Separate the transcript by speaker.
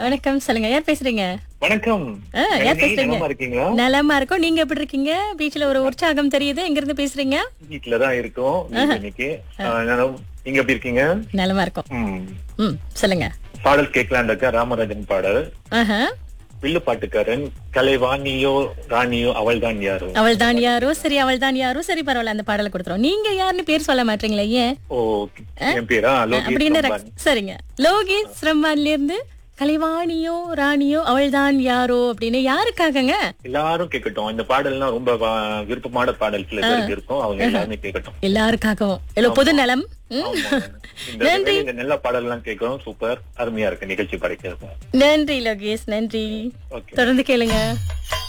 Speaker 1: வணக்கம் சொல்லுங்க யார் பேசுறீங்க
Speaker 2: வணக்கம்
Speaker 1: ஆ, யார்
Speaker 2: நளினி,
Speaker 1: பேசுறீங்க
Speaker 2: நலமா இருக்கீங்களா
Speaker 1: நலமா இருக்கோம் நீங்க எப்படி இருக்கீங்க வீட்டுல ஒரு உற்சாகம் தெரியுது எங்க இருந்து பேசுறீங்க
Speaker 2: வீட்டுல தான் இருக்கோம் வீட்ல இன்னைக்கு ஆ, நானும்- நீங்க எப்படி இருக்கீங்க
Speaker 1: நலமா இருக்கோம்
Speaker 2: ம்.
Speaker 1: ம் சொல்லுங்க
Speaker 2: பாடல் கேட்கலாம் இருக்க ராமராஜன் பாடல்
Speaker 1: ஆஹா
Speaker 2: வில்லு பாட்டுக்காரன் கலைவாணியோ ராணியோ அவள் தான் யாரோ
Speaker 1: அவள் தான் யாரோ சரி அவள் தான் யாரோ சரி பரவாயில்ல அந்த பாடலை கொடுத்துரும் நீங்க யாருன்னு பேர் சொல்ல மாட்டீங்களே ஏன்
Speaker 2: ஓ என் பேரா லோகேஷ்
Speaker 1: அப்படின்னு
Speaker 2: ரம்பான்.
Speaker 1: ரக்- சரிங்க லோகேஷ் ரம்மான்ல இருந்து கலைவாணியோ ராணியோ அவள்தான் யாரோ அப்படின்னு யாருக்காகங்க
Speaker 2: எல்லாரும் கேட்கட்டும் இந்த பாடல்லாம் ரொம்ப வா- விருப்பமான பாடல் சில பேருக்கு இருக்கும் அவங்க எல்லாருமே கேட்கட்டும்
Speaker 1: எல்லாருக்காகவும் எவ்வளவு பொது நலம் ம்.
Speaker 2: ஆமா. இந்த வேளை இந்த நல்ல பாடல் எல்லாம் கேட்கணும் சூப்பர் அருமையா இருக்கு நிகழ்ச்சி படைக்கிறது
Speaker 1: நன்றி லோகேஷ் நன்றி
Speaker 2: ஓகே
Speaker 1: தொடர்ந்து கேளுங்க